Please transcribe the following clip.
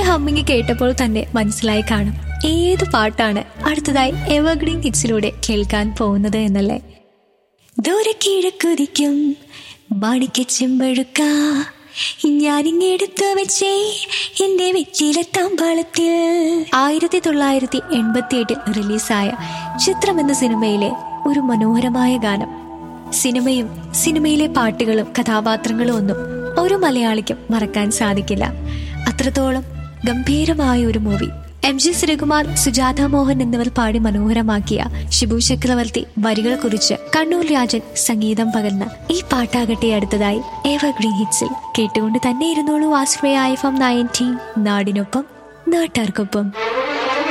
humming കേട്ടപ്പോൾ തന്നെ മനസ്സിലായി കാണും ഏത് പാട്ടാണ് അടുത്തതായി എവർഗ്രീൻ ഹിറ്റ്സിലൂടെ കേൾക്കാൻ പോകുന്നത് എന്നല്ലേ ദൂരെ കിഴക്കുതിക്കും മാണിക്ക ചെമ്പഴുക്ക ഞാനിങ്ങെടുത്തു വെച്ചേ എന്റെ വെച്ചിലെ താമ്പാളത്തിൽ ആയിരത്തി തൊള്ളായിരത്തി എൺപത്തി എട്ടിൽ റിലീസായ ചിത്രം എന്ന സിനിമയിലെ ഒരു മനോഹരമായ ഗാനം സിനിമയും സിനിമയിലെ പാട്ടുകളും കഥാപാത്രങ്ങളും ഒന്നും ഒരു മലയാളിക്കും മറക്കാൻ സാധിക്കില്ല അത്രത്തോളം ഗംഭീരമായ ഒരു movie M G Sreekumar Sujatha Mohan എന്നിവർ പാടി മനോഹരമാക്കിയ ഷിബു ചക്രവർത്തി വരികൾ കുറിച്ച് കണ്ണൂർ രാജൻ സംഗീതം പകർന്ന ഈ പാട്ടാകട്ടെ അടുത്തതായി എവർഗ്രീൻ ഹിറ്റ്സിൽ കേട്ടുകൊണ്ട് തന്നെ ഇരുന്നോളൂ Ashraya I F M nineteen നാടിനൊപ്പം നാട്ടാർക്കൊപ്പം